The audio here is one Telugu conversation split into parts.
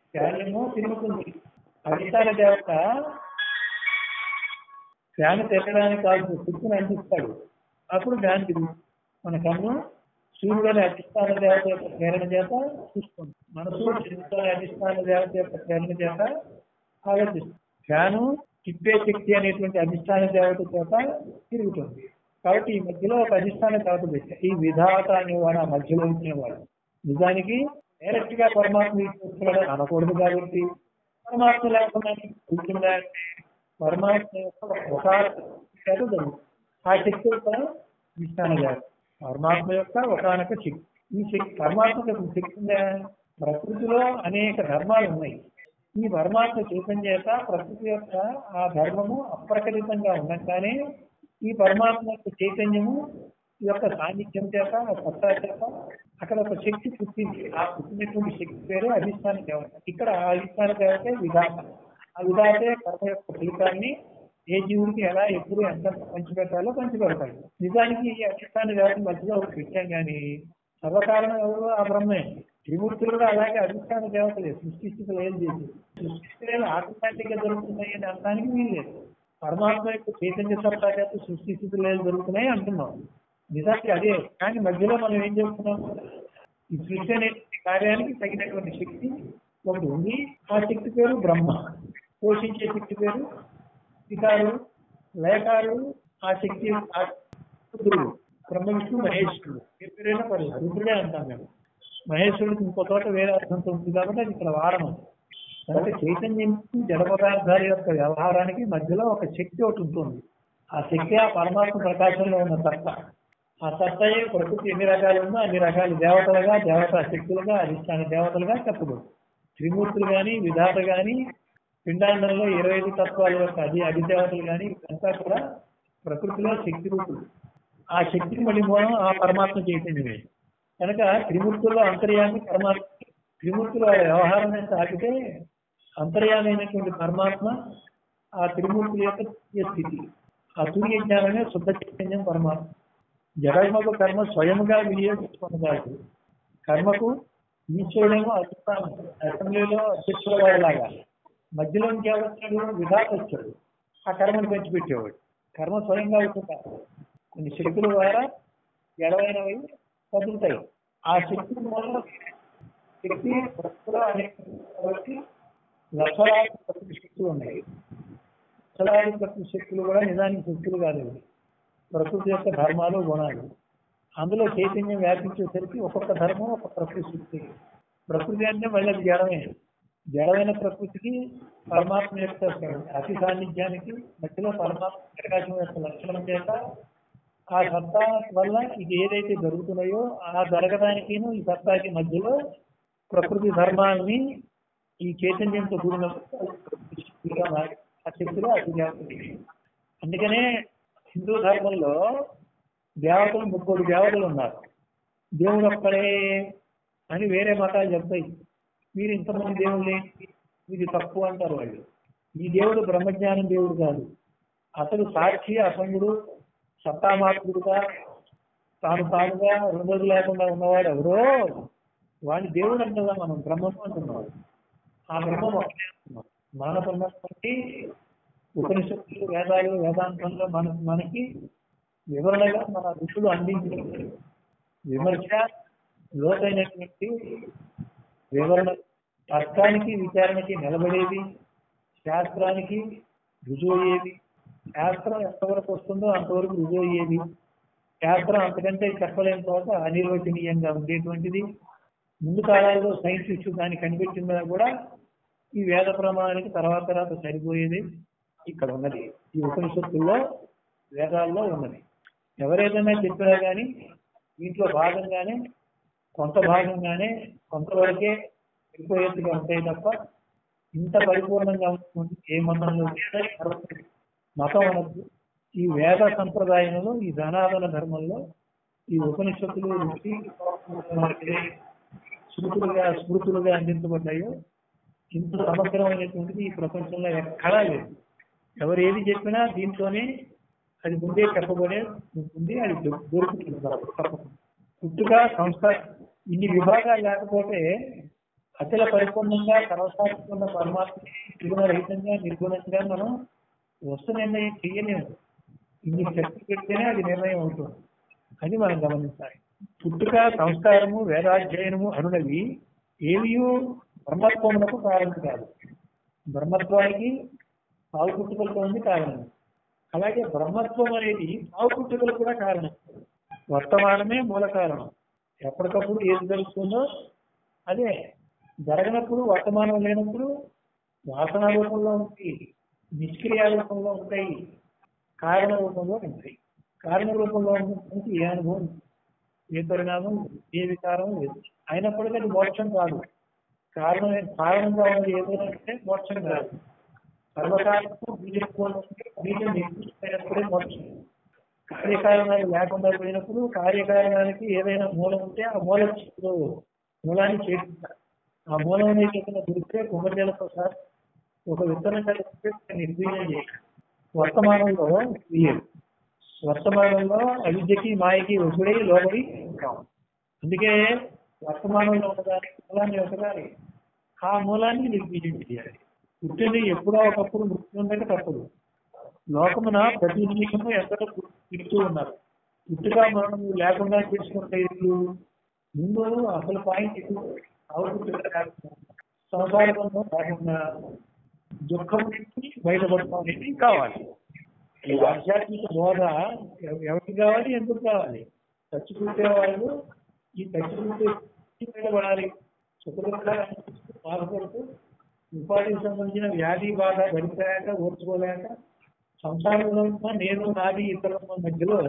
ఫ్యాన్ ఏమో తిరుగుతుంది అధిష్టాన దేవత ఫ్యాన్ తిరగడానికి కాదు శక్తిని అందిస్తాడు అప్పుడు ఫ్యాన్ తిరుగుతుంది మన కన్ను సూర్యుడని అధిష్టాన దేవత యొక్క ప్రేరణ చేత చూస్తుంది మనసు చంద్రుడని అధిష్టాన దేవత యొక్క ప్రేరణ చేత ఆలోచిస్తుంది ఫ్యాను తిప్పే శక్తి అనేటువంటి అధిష్టాన దేవత చేత తిరుగుతుంది కాబట్టి ఈ మధ్యలో ఒక అధిష్టాన దేవత పెట్టారు ఈ విధాత అనేవాడు ఆ మధ్యలో ఉంచేవాడు నిజానికి డైరెక్ట్ గా పరమాత్మ చూస్తున్నాడు అనకూడదు కాబట్టి పరమాత్మ లేకుండా కూర్చుందా పరమాత్మ యొక్క ఒక చేత జరుగుతుంది ఆ శక్తి యొక్క అధిష్టాన దేవత పరమాత్మ యొక్క ఒకనొక శక్తి ఈ శక్తి పరమాత్మకు ఒక శక్తి ఉందా ప్రకృతిలో అనేక ధర్మాలు ఉన్నాయి ఈ పరమాత్మ చైతన్యం చేత ప్రకృతి యొక్క ఆ ధర్మము అప్రకటితంగా ఉండగానే ఈ పరమాత్మ యొక్క చైతన్యము ఈ యొక్క సాన్నిధ్యం చేత ఆ సత్తా చేత అక్కడ ఒక శక్తి పుట్టింది ఆ పుట్టినటువంటి శక్తి పేరే అధిష్టాన దేవత ఇక్కడ ఆ అధిష్టాన దేవతే విధాత ఆ విధాతే కర్మ యొక్క ఫలితాన్ని ఏ జీవుడికి ఎలా ఎప్పుడు ఎంత పంచిపెట్టాలో పంచిపెడతాడు నిజానికి ఈ అధిష్టాన దేవత మధ్యలో ఒకటి పెట్టాం కానీ సర్వకారణం ఎవరు ఆ బ్రహ్మే త్రిమూర్తులు కూడా అలాగే అధిష్టాన దేవతలే సృష్టిస్థితులు ఏం చేసి సృష్టిస్థితులు ఆటోమేటిక్ గా దొరుకుతున్నాయి అని అనడానికి వీలు లేదు పరమాత్మ యొక్క చైతన్య సత్తా చేత సృష్టి స్థితులు ఏం దొరుకుతున్నాయి అంటున్నాం నిజానికి అదే కానీ మధ్యలో మనం ఏం చేస్తున్నాం ఈ సృష్టి అనే కార్యానికి తగినటువంటి శక్తి ఒకటి ఉంది ఆ శక్తి పేరు బ్రహ్మ పోషించే శక్తి పేరు పితారు లేకారు ఆ శక్తి ఆ రుద్రుడు బ్రహ్మ విష్ణు మహేశ్వరుడు ఏ పేరైనా పర్లేదు రుద్రుడే అంటాం మేము మహేశ్వరుడికి ఇంకో చోట వేరే అర్థంతో ఉంది కాబట్టి అది ఇక్కడ వాడము కాబట్టి చైతన్యం జడ పదార్థాల యొక్క వ్యవహారానికి మధ్యలో ఒక శక్తి ఒకటి ఉంటుంది ఆ శక్తి ఆ పరమాత్మ ప్రకాశంలో ఉన్న సత్తా ఆ సత్తయే ప్రకృతి ఎన్ని రకాలు ఉందో అన్ని రకాల దేవతలుగా దేవతా శక్తులుగా అధిష్టాన దేవతలుగా చెప్పబడు త్రిమూర్తులు కానీ విధాత కానీ పిండాండంలో ఇరవై ఐదు తత్వాల యొక్క అధి అధిదేవతలు కానీ అంతా కూడా ప్రకృతిలో శక్తి రూపులు ఆ శక్తికి మళ్ళీ మూలం ఆ పరమాత్మ చైతన్యమే కనుక త్రిమూర్తుల్లో అంతర్యామి పరమాత్మ త్రిమూర్తుల వ్యవహారం సాగితే అంతర్యామైనటువంటి పరమాత్మ ఆ త్రిమూర్తుల యొక్క తుర్య స్థితి ఆ తుర్య జ్ఞానమే శుద్ధ చైతన్యం పరమాత్మ జగన్మకు కర్మ స్వయముగా వినియోగించుకున్నదాడు కర్మకు ఈశ్వరుడేమో అధిష్టానం అసెంబ్లీలో అధ్యక్షుల వాడిలాగా మధ్యలో ఇంకెవరొచ్చాడు విధాత వచ్చాడు ఆ కర్మను పెంచిపెట్టేవాడు కర్మ స్వయంగా అవుతుందా కొన్ని శక్తుల ద్వారా ఎడవైనవి కదులుతాయి ఆ శక్తి మూలంలో శక్తి ప్రకృతిలో అనేక కాబట్టి లక్షలాది ప్రకృతి శక్తులు ఉన్నాయి లక్షలాది ప్రకృతి శక్తులు కూడా నిజానికి శక్తులు కాదు ఇవి. ప్రకృతి యొక్క ధర్మాలు గుణాలు అందులో చైతన్యం వ్యాపించేసరికి ఒక్కొక్క ధర్మం ఒక ప్రకృతి శక్తి ప్రకృతి అంటే మళ్ళీ అది జడమే జడమైన ప్రకృతికి పరమాత్మ యొక్క అతి సాన్నిధ్యానికి మధ్యలో పరమాత్మ ప్రకాశం యొక్క లక్షణం చేత ఆ సత్తా వల్ల ఇది ఏదైతే జరుగుతున్నాయో ఆ జరగడానికి ఈ సత్తాకి మధ్యలో ప్రకృతి ధర్మాన్ని ఈ చైతన్యంతో కూడిన శక్తిగా మారి ఆ శక్తిలో అతి వ్యాప్తి అందుకనే హిందూ ధర్మంలో దేవతలు ముగ్గురు దేవతలు ఉన్నారు దేవుడు ఒక్కడే అని వేరే మతాలు చెప్తాయి మీరు ఇంతమంది దేవుళ్ళు ఏంటి ఇది తక్కువ అంటారు వాళ్ళు ఈ దేవుడు బ్రహ్మజ్ఞానం దేవుడు కాదు అతడు సాక్షి అసంగుడు సత్తామాత్రుడుగా తాను తానుగా రెండోది లేకుండా ఉన్నవాడు ఎవరో వాడి దేవుడు అంటున్నా మనం బ్రహ్మము అంటున్నాం ఆ బ్రహ్మం ఒకటే అంటున్నాం మనకున్నటువంటి ఉపనిషత్తులు వేదాలు వేదాంతంలో మన మనకి వివరణగా మన ఋషులు అందించిన విమర్శ లోతైనటువంటి వివరణ తర్కానికి విచారణకి నిలబడేది శాస్త్రానికి రుజువు అయ్యేది శాస్త్రం ఎంతవరకు వస్తుందో అంతవరకు రుజువు అయ్యేది శాస్త్రం అంతకంటే చెప్పలేని చోట అనిర్వచనీయంగా ఉండేటువంటిది ముందు కాలాల్లో సైంటిస్టు దాన్ని కనిపెట్టినా కూడా ఈ వేద ప్రమాణానికి తర్వాత తర్వాత సరిపోయేది ఇక్కడ ఉన్నది ఈ ఉపనిషత్తుల్లో వేదాల్లో ఉన్నది ఎవరేదైనా చెప్పినా కానీ దీంట్లో భాగంగానే కొంత భాగంగానే కొంతవరకే సరిపోయేట్టుగా ఉంటాయి తప్ప ఇంత పరిపూర్ణంగా ఉంటుంది ఏ మతంలో లేదని మరొకటి మతం అనద్దు ఈ వేద సంప్రదాయంలో ఈ ధనాదన ధర్మంలో ఈ ఉపనిషత్తులు ఋషి స్మృతులుగా స్మృతులుగా అందించబడ్డాయో ఇంత సమగ్రమైనటువంటిది ఈ ప్రపంచంలో ఎక్కడా లేదు ఎవరు ఏది చెప్పినా దీంట్లోనే అది ముందే చెప్పబడే ఉంటుంది అది దొ- దొరుకుతుంది మనకు తప్పకుండా పుట్టుక సంస్కారం ఇన్ని విభాగాలు లేకపోతే అచల పరిపూర్ణంగా సర్వసాత్మక పరమాత్మని త్రిగుణ రహితంగా నిర్గుణంగా మనం వస్తు నిర్ణయం చేయలేము ఇన్ని శక్తి పెడితేనే అది నిర్ణయం అవుతుంది అది మనం గమనించాలి పుట్టుక సంస్కారము వేదాధ్యయనము అనునవి ఏవి బ్రహ్మత్వములకు కారణం కాదు బ్రహ్మత్వానికి సాగు పుట్టుకలతో ఉంది కారణం అలాగే బ్రహ్మత్వం అనేది సాగు పుట్టుకలు కూడా కారణం వర్తమానమే మూల కారణం ఎప్పటికప్పుడు ఏది జరుగుతుందో అదే జరగనప్పుడు వర్తమానం లేనప్పుడు వాసన రూపంలో ఉంటాయి నిష్క్రియ రూపంలో ఉంటాయి కారణ రూపంలో ఉంటాయి కారణ రూపంలో ఉన్నటువంటి ఏ అనుభవం ఏ పరిణామం ఏ వికారం లేదు అయినప్పటికీ అది మోక్షం కాదు కారణం కారణంగా ఉన్నది ఏదైనా అంటే మోక్షం కాదు సర్వకాలంలో బీజం బీజం నిర్మించినప్పుడే మోక్షం కార్యకారణాలు లేకుండా పోయినప్పుడు కార్యకారణానికి ఏదైనా మూలం ఉంటే ఆ మూల చిత్తులు మూలాన్ని చేర్చుతారు ఆ మూలం చెప్పిన దొరికితే కుమ్మజలతో సార్ ఒక విత్తనం కలిపితే నిర్వీర్యం చేయాలి వర్తమానంలో క్రియేట్ వర్తమానంలో అవిద్యకి మాయకి ఒసుడై లోబడి ఉంటాం అందుకే వర్తమానంలో ఉన్నదానికి మూలాన్ని ఒకసారి ఆ మూలాన్ని నిర్వీర్యం చేయాలి పుట్టింది ఎప్పుడో ఒకప్పుడు మృత్యు ఉందంటే తప్పదు లోకమున ప్రతి నిమిషము ఎంతటో తిరుగుతూ ఉన్నారు పుట్టుక మరణం లేకుండా చేసుకుంటే ఇల్లు ముందు అసలు పాయింట్ ఎక్కువ అవసరం సంసారంలో కాకుండా దుఃఖం నుంచి బయటపడటం అనేది కావాలి ఈ ఆధ్యాత్మిక బోధ ఎవ- ఎవరికి కావాలి ఎందుకు కావాలి చచ్చిపోతే వాళ్ళు ఈ చచ్చిపోతే బయటపడాలి సుఖదుఖాలు బాధపడుతూ ఉపాధికి సంబంధించిన వ్యాధి బాధ గడిపాక ఓర్చుకోలేక సంసారంలో ఉన్న నేను నాది ఇతరుల మధ్యలో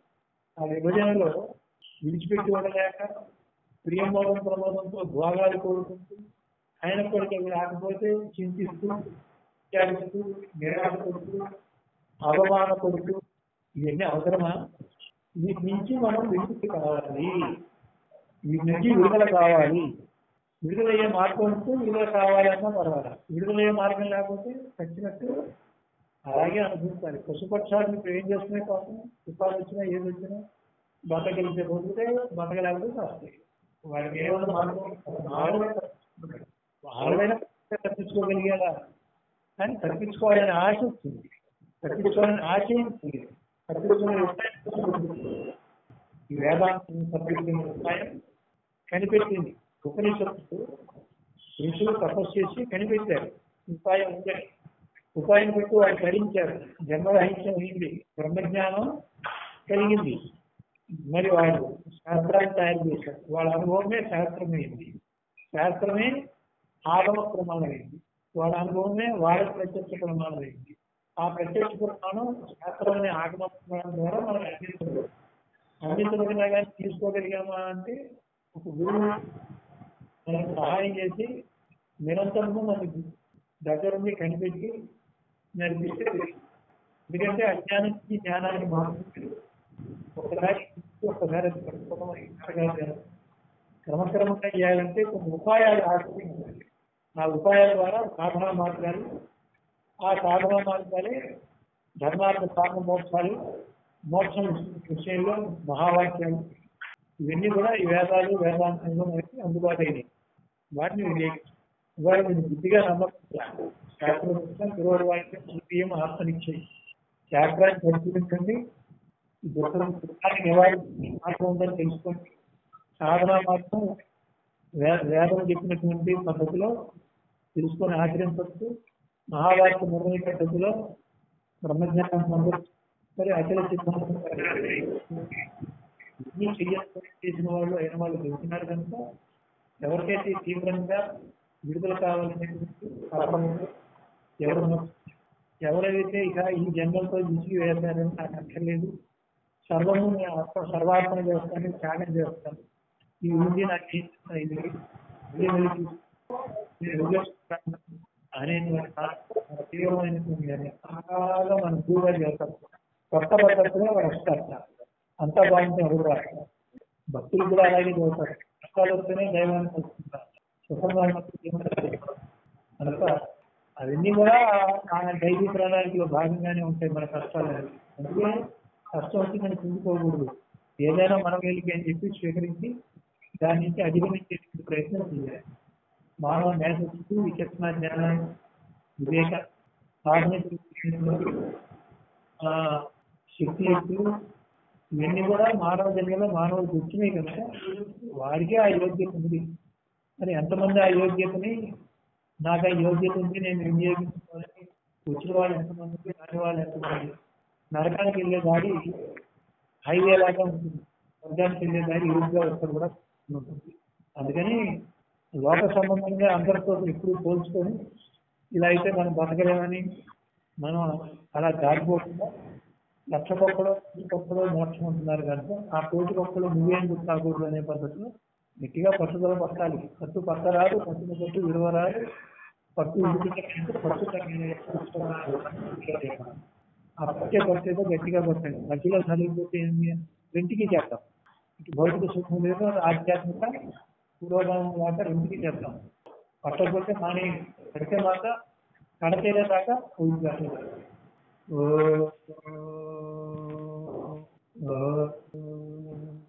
ఆ విభజనలో విడిచిపెట్టి ఉండలేక ప్రియమోదం ప్రమోదంతో భోగాలు కోరుకుంటూ అయినప్పటికీ అవి రాకపోతే చింతిస్తూ విచారిస్తూ నిరాశపడుతూ అవమానపడుతూ ఇవన్నీ అవసరమా వీటి నుంచి మనం విముక్తి కావాలి వీటి నుంచి విడుదల కావాలి విడుదలయ్యే మార్గం ఉంటే విడుదల కావాలన్నా పర్వాలేదు విడుదలయ్యే మార్గం లేకపోతే చచ్చినట్టు అలాగే అనుభవించాలి పశుపక్షాలు ఇప్పుడు ఏం చేస్తున్నాయి పాపం తుఫాలు వచ్చినా ఏది వచ్చినా బతకలిగితే పొందితే బతకలేకపోతే వస్తాయి వాడికి ఏమైనా మార్గం వాళ్ళైనా తప్పించుకోగలిగేలా కానీ తప్పించుకోవాలనే ఆశ వచ్చింది తప్పించుకోవాలని ఆశ ఉంది తప్పించుకునే ఉపాయం ఉంది. ఈ వేదాంతం తప్పించుకునే ఉపాయం కనిపెట్టింది ఉపనిషత్తు ఋషులు తపస్సు చేసి కనిపెట్టారు ఉపాయం ఉందని ఉపాయం పెట్టి వాడు ధరించారు జన్మరహిత్యం అయింది బ్రహ్మజ్ఞానం కలిగింది మరి వాడు శాస్త్రాన్ని తయారు చేశారు వాళ్ళ అనుభవమే శాస్త్రమైంది శాస్త్రమే ఆగమ ప్రమాణమైంది వాళ్ళ అనుభవమే వాళ్ళ ప్రత్యక్ష ప్రమాణమైంది ఆ ప్రత్యక్ష ప్రమాణం శాస్త్రం అనే ఆగమ ప్రమాణం ద్వారా మనం అందించలేదు అందించగలిగినా కానీ తీసుకోగలిగామా అంటే ఒక గురువు మనకు సహాయం చేసి నిరంతరము మనకి దగ్గరుండి కనిపెట్టి నడిపిస్తే తెలుస్తుంది. ఎందుకంటే అజ్ఞానానికి జ్ఞానానికి మార్పు ఒకసారి ఒకసారి అది పట్టుకోవడం ఒకసారి కాదు. క్రమక్రమంగా చేయాలంటే కొన్ని ఉపాయాలు ఆశ్రయించాలి ఆ ఉపాయాల ద్వారా సాధనా మార్గాలు ఆ సాధనా మార్గాలే ధర్మార్థ సాధన మోక్షాలు మోక్షం విషయంలో మహావాక్యాలు ఇవన్నీ కూడా ఈ వేదాలు వేదాంతంలో మనకి అందుబాటు అయినాయి వాటిని వివేకించాలి ఇవాళ మీరు బుద్ధిగా నమ్మకం శాస్త్రం పుస్తకం తిరువడి వాక్యం తృతీయం ఆత్మనిచ్చయం శాస్త్రాన్ని పరిశీలించండి ఈ దుఃఖం సుఖాన్ని నివారించి మార్గం ఉందని తెలుసుకోండి సాధన మాత్రం వే- వేదం చెప్పినటువంటి పద్ధతిలో తెలుసుకొని ఆచరించవచ్చు మహావాక్య నిర్ణయ పద్ధతిలో బ్రహ్మజ్ఞానం పొందవచ్చు మరి అచల సిద్ధాంతం ఇన్ని చెయ్యాలి చేసిన వాళ్ళు అయిన వాళ్ళు చెబుతున్నారు కనుక ఎవరికైతే తీవ్రంగా విడుదల కావాలనేటువంటి తపన ఉందో, ఎవరు ఎవరైతే ఇక ఈ జన్మలతో విసిగి వేశారని నాకు అక్కర్లేదు సర్వము నేను ఆత్మ సర్వాత్మ చేస్తాను త్యాగం చేస్తాను ఈ ఉంది నాకు ఏం చేస్తా ఇది ఇది వెళ్ళి చూసుకో. నేను వదిలేస్తున్నాను అనేటువంటి ఆ తీవ్రమైనటువంటి నిర్ణయం. బాగా మన గురువుగా చేస్తాం కొత్త పద్ధతిలో వాడు వస్తారు అంతా బాగుంటే ఎవరు రాస్తారు భక్తులు కూడా అలాగే చదువుతారు కష్టాలు వస్తేనే దైవాన్ని కలుసుకుంటారు సుఖంగా ఉన్నప్పుడు దేవుని కలుసుకుంటారు. కనుక అవన్నీ కూడా ఆ డైలీ ప్రణాళికలో భాగంగానే ఉంటాయి మన కష్టాలు అనేవి. అందుకే కష్టం వచ్చి మనం కుంగిపోకూడదు ఏదైనా మనం వెళ్ళి అని చెప్పి స్వీకరించి దాని నుంచి అధిగమించే ప్రయత్నం చేయాలి మానవ మేధస్సు విచక్షణ జ్ఞానం వివేక సాధన ఆ, శక్తియుక్తులు ఇవన్నీ కూడా మానవ జన్మలో మానవుడికి వచ్చినాయి కనుక వాడికే ఆ యోగ్యత ఉంది మరి ఎంతమంది ఆ యోగ్యతని నాకు ఆ యోగ్యత ఉంది నేను వినియోగించుకోవాలని వచ్చిన వాళ్ళు ఎంతమంది రాని వాళ్ళు ఎంతమంది నరకానికి వెళ్ళే దారి హైవే లాగా ఉంటుంది స్వర్గానికి వెళ్ళే దారి ఇరుగ్గా వస్తారు కూడా ఉంటుంది అందుకని లోక సంబంధంగా అందరితో ఎప్పుడు పోల్చుకొని ఇలా అయితే మనం బతకలేమని మనం అలా దాటిపోకుండా లక్ష గొప్పలో కోటి గొప్పలో మోక్షం ఉంటున్నారు కనుక ఆ కోటి గొప్పలో నువ్వేం గుర్తాకూడదు అనే పద్ధతిలో గట్టిగా పట్టుదల పట్టాలి పట్టు పట్టరాదు పట్టున పట్టు విలువరాదు పట్టు ఇంటికి పట్టు తగ్గిన ఆ పట్టే పట్టేదో గట్టిగా పట్టండి మధ్యలో చదివిపోతే ఏంటి రెంటికి చేస్తాం ఇటు భౌతిక సుఖం లేదు ఆధ్యాత్మిక పురోగమనం దాకా రెంటికి చేస్తాం పట్టకపోతే మానే పడితే మాత్రం కడతేరే దాకా ఊరికి ఓ